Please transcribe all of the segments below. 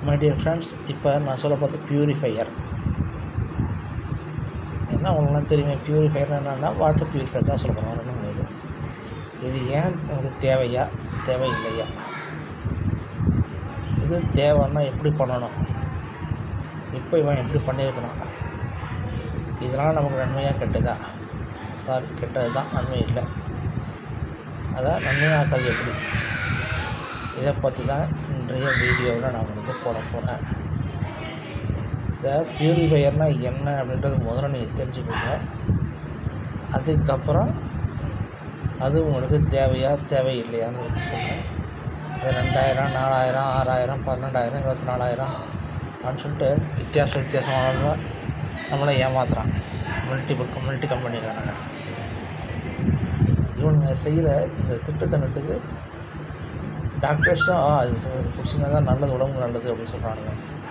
my dear friends இப்போ நான் சொல்ல பார்த்து பியூரிஃபையர் என்ன உங்களுக்குலாம் தெரியுமே பியூரிஃபையர் என்னென்னா வாட்டர் பியூரிஃபையர் தான் சொல்ல போகிறோம் ரெண்டு மூணு இது இது ஏன் உங்களுக்கு தேவையா தேவையில்லையா இது தேவைன்னா எப்படி பண்ணணும் இப்போ இவன் எப்படி பண்ணியிருக்கணும் இதனால் நமக்கு நன்மையாக கெட்டதா சாரி கெட்டது தான் நன்மை இல்லை அதான் நன்மையாக்கள் எப்படி இதை பற்றி தான் இன்றைய வீடியோவில் நான் உங்களுக்கு போட போகிறேன் இந்த பியூரிஃபையர்னால் என்ன அப்படின்றது முதல்ல நீங்கள் தெரிஞ்சுக்கோங்க அதுக்கப்புறம் அது உங்களுக்கு தேவையா தேவையில்லையான்னு பற்றி சொல்கிறேன் இது ரெண்டாயிரம் நாலாயிரம் ஆறாயிரம் பன்னெண்டாயிரம் இருபத்தி நாலாயிரம் அப்படின்னு சொல்லிட்டு வித்தியாச வித்தியாசமான நம்மளை ஏமாத்துறான் மல்டிபிள் மல்டி கம்பெனிக்காரங்க இவனுங்க செய்கிற இந்த திட்டத்தனத்துக்கு டாக்டர்ஸும் ஆ அது குடிச்சினா தான் நல்லது உடம்புக்கு நல்லது அப்படின்னு சொல்கிறானுங்க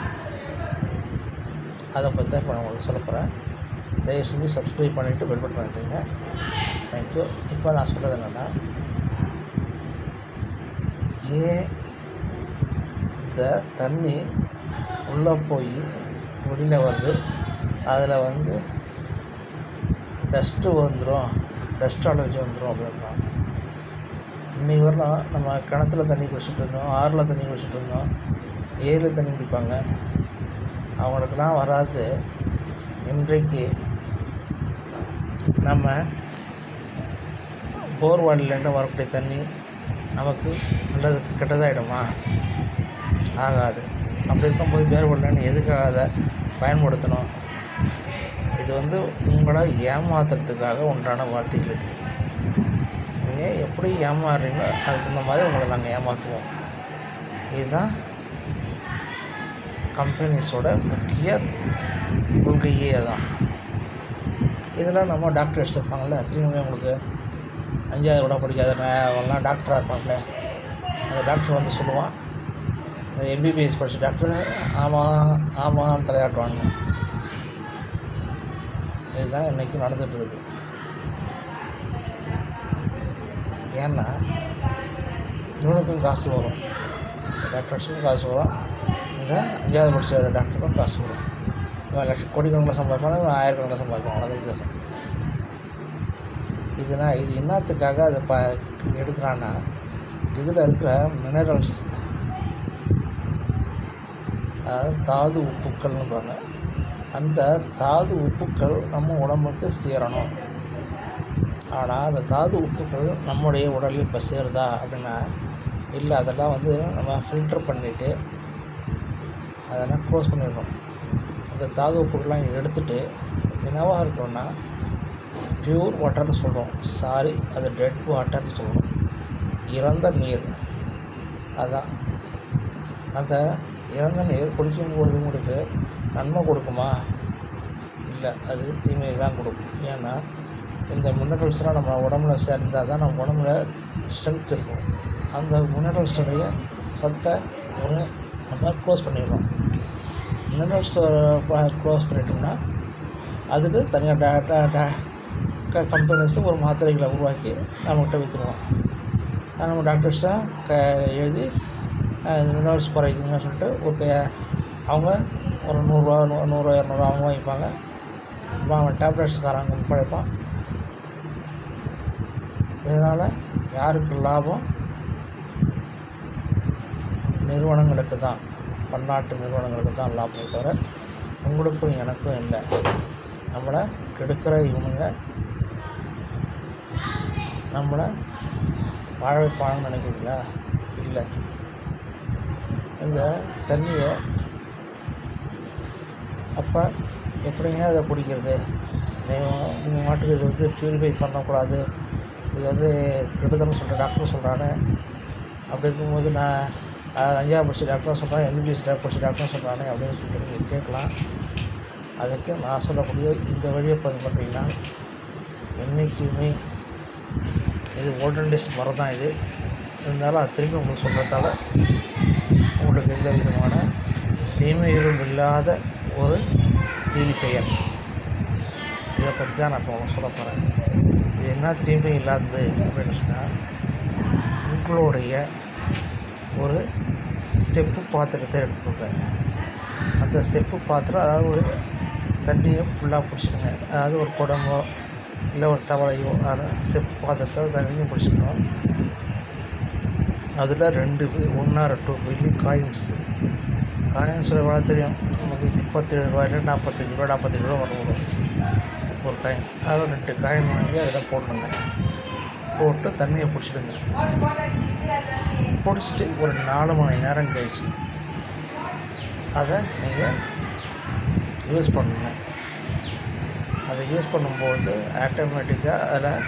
அதை பற்றி தான் இப்போ நான் உங்களுக்கு சொல்ல போகிறேன் தயவு செஞ்சு சப்ஸ்கிரைப் பண்ணிவிட்டு பெல் பட்டன் எடுத்துங்க தேங்க்யூ இப்போ நான் சொல்கிறது என்னென்னா ஏன் இந்த தண்ணி உள்ளே போய் வெளியில் வருது அதில் வந்து டஸ்ட்டு வந்துடும் டஸ்ட் அலர்ஜி வந்துடும் அப்படின்றான் இன்னைக்கு வரலாம் நம்ம கிணத்துல தண்ணி குடிச்சிட்டு இருந்தோம் ஆறில் தண்ணி குடிச்சிட்டு இருந்தோம் ஏரியில் தண்ணி குடிப்பாங்க அவங்களுக்கெல்லாம் வராது இன்றைக்கு நம்ம போர்வாலிலேருந்து வரக்கூடிய தண்ணி நமக்கு நல்லது கெட்டதாகிடுமா ஆகாது அப்படி இருக்கும்போது பேர்வெள்ளன்னு எதுக்காக அதை பயன்படுத்தணும் இது வந்து உங்களை ஏமாத்துறதுக்காக உண்டான வார்த்தைகள் இது நீங்கள் எப்படி ஏமாறுறீங்களோ அதுக்கு தகுந்த மாதிரி உங்களை நாங்கள் ஏமாற்றுவோம் இதுதான் கம்பெனிஸோட முக்கிய கொள்கையே தான் இதில் நம்ம டாக்டர்ஸ் இருப்பாங்கள்ல திரும்பி உங்களுக்கு அஞ்சாவது கூட படிக்காத அவங்களாம் டாக்டராக இருப்பாங்களே அந்த டாக்டர் வந்து சொல்லுவான் இந்த எம்பிபிஎஸ் படித்த டாக்டர் ஆமாம் ஆமாம் தலையாட்டுவாங்க இதுதான் இன்றைக்கி நடந்துகிட்ருக்குது ஏன்னா இவனுக்கும் காசு வரும் டாக்டர்ஸுக்கும் காசு வரும் இந்த அஞ்சாவது படித்த டாக்டருக்கும் காசு வரும் இவன் லட்சம் கோடிக்கணக்கில் சம்பாதிப்பான இவன் ஆயிரக்கணக்கில் சம்பாதிப்பான் அவ்வளோதான் வித்தியாசம் இதுனா இது என்னத்துக்காக அதை ப எடுக்கிறான்னா இதில் இருக்கிற மினரல்ஸ் அதாவது தாது உப்புக்கள்னு பாருங்க அந்த தாது உப்புக்கள் நம்ம உடம்புக்கு சேரணும் ஆனால் அந்த தாது உப்புக்கள் நம்முடைய உடலில் இப்போ சேருதா அப்படின்னா இல்லை அதெல்லாம் வந்து நம்ம ஃபில்டர் பண்ணிவிட்டு அதெல்லாம் க்ளோஸ் பண்ணிடணும் அந்த தாது உப்புக்கள்லாம் எடுத்துகிட்டு என்னவாக இருக்கணும்னா ப்யூர் வாட்டர்னு சொல்கிறோம் சாரி அது டெட் வாட்டர்னு சொல்லணும் இறந்த நீர் அதான் அந்த இறந்த நீர் குடிக்கும்போது உங்களுக்கு நன்மை கொடுக்குமா இல்லை அது தீமையை தான் கொடுக்கும் ஏன்னா இந்த மினரல்ஸ்லாம் நம்ம உடம்புல சேர்ந்தால் தான் நம்ம உடம்புல ஸ்ட்ரென்த் இருக்கும் அந்த மினரல்ஸுடைய சத்தை ஒரு நம்ம க்ளோஸ் பண்ணிடுறோம் மினரல்ஸ் க்ளோஸ் பண்ணிட்டோம்னா அதுக்கு தனியாக டா டா டா க கம்பெனிஸு ஒரு மாத்திரைகளை உருவாக்கி நம்மகிட்ட விற்றுருவோம் நம்ம டாக்டர்ஸாக க எழுதி மினரல்ஸ் குறைக்குங்கன்னு சொல்லிட்டு ஒரு க- அவங்க ஒரு நூறுரூவா நூ நூறுரூவா இரநூறுவா அவங்க வாங்கிப்பாங்க அப்புறம் அவன் டேப்லெட்ஸ்காரங்க படைப்பான் இதனால் யாருக்கு லாபம் நிறுவனங்களுக்கு தான் பன்னாட்டு நிறுவனங்களுக்கு தான் லாபமே தவிர உங்களுக்கும் எனக்கும் இல்லை நம்மளை கெடுக்கிற இவனுங்க நம்மளை வாழ வைப்பாங்கன்னு நினைக்கிறீங்களா இல்லை இந்த தண்ணியை அப்போ எப்படிங்க அதை குடிக்கிறது நீங்கள் மாட்டுக்கு இது வந்து ப்யூரிஃபை பண்ணக்கூடாது இது வந்து கெடுதல்னு சொல்கிற டாக்டர் சொல்கிறானே அப்படி இருக்கும்போது நான் அஹ், அஞ்சாவது படிச்ச டாக்டரும் சொல்கிறேன் எம்பிபிஎஸ் டாக்டர் படிச்ச டாக்டரும் சொல்கிறானே அப்படின்னு சொல்லிட்டு நீங்கள் கேட்கலாம் அதுக்கு நான் சொல்லக்கூடிய இந்த வழியை பண்ணி பண்ணுறீங்கன்னா என்றைக்குமே இது ஓல்டன் டேஸ் முறை தான் இது இருந்தாலும் அது திரும்பி உங்களுக்கு சொல்கிறதால உங்களுக்கு எந்த விதமான தீமைகளும் இல்லாத ஒரு பியூரிஃபையர் இதை பற்றி தான் நான் இப்போ உங்களுக்கு சொல்ல போகிறேன் இது என்ன தீமை இல்லாதது அப்படின்னு சொன்னால் உங்களுடைய ஒரு ஸ்டெப்பு பாத்திரத்தை எடுத்துக்கோங்க அந்த ஸ்டெப்பு பாத்திரம் அதாவது ஒரு தண்ணியை ஃபுல்லாக பிடிச்சிடுங்க அதாவது ஒரு குடமோ இல்லை ஒரு தவளையோ அதை ஸ்டெப்பு பாத்திரத்தை தண்ணியும் பிடிச்சிக்கணும் அதில் ரெண்டு ஒன்றா ரெண்டு வெள்ளி காயின்ஸு காயின்ஸோட விலை தெரியும் நமக்கு முப்பத்தேழு ரூபாயில நாற்பத்தஞ்சு ரூபா நாற்பத்தஞ்சு ரூபா வரும் ஒரு காயின் அதில் ரெண்டு காயின் வாங்கி அதில் போடணுங்க போட்டு தண்ணியை பிடிச்சிடுங்க பிடிச்சிட்டு ஒரு நாலு மணி நேரம் கழிச்சு அதை நீங்கள் யூஸ் பண்ணுங்க அதை யூஸ் பண்ணும்போது ஆட்டோமேட்டிக்காக அதில்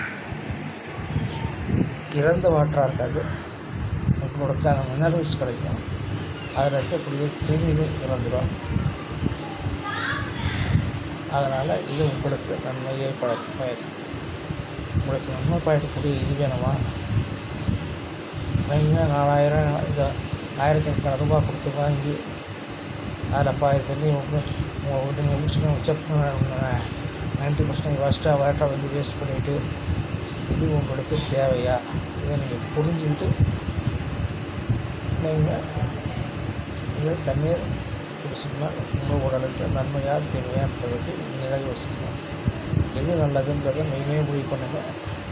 இறந்த வாட்டராக இருக்காது உங்களோட மினரல்ஸ் கிடைக்கும் அதில் இருக்கக்கூடிய கிருமிகள் இறந்துடும் அதனால் இது உங்களுக்கு நன்மையை பழக்கம் பயக்கும் உங்களுக்கு நன்மை பயக்கக்கூடிய இது வேணுமா நீங்கள் நாலாயிரம் இந்த ஆயிரக்கணக்கான ரூபாய் கொடுத்து வாங்கி அதில் பாதி தண்ணி உங்கள் நீங்கள் முடிச்சுக்கணும் செக் பண்ண நைன்ட்டி பர்சன்ட் வேஸ்ட்டாக வாட்டரை வந்து வேஸ்ட் பண்ணிவிட்டு இது உங்களுக்கு தேவையா இதை நீங்கள் புரிஞ்சுக்கிட்டு நீங்கள் இது தண்ணீர் குடிச்சிங்கன்னா உங்கள் உடலுக்கு நன்மையாக தேவையான்றதுக்கு நீங்கள் யோசிக்கணும் எது நல்லதுன்றதை நீங்களே முடிவு பண்ணுங்கள்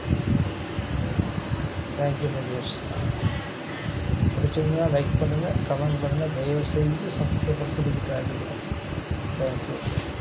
தேங்க்யூ நியூஸ் பிடிச்சிருந்தா லைக் பண்ணுங்கள் கமெண்ட் பண்ணுங்கள் தயவு செய்து சப்ஸ்கிரைப் பண்ணி கொடுக்குறாங்க தேங்க்யூ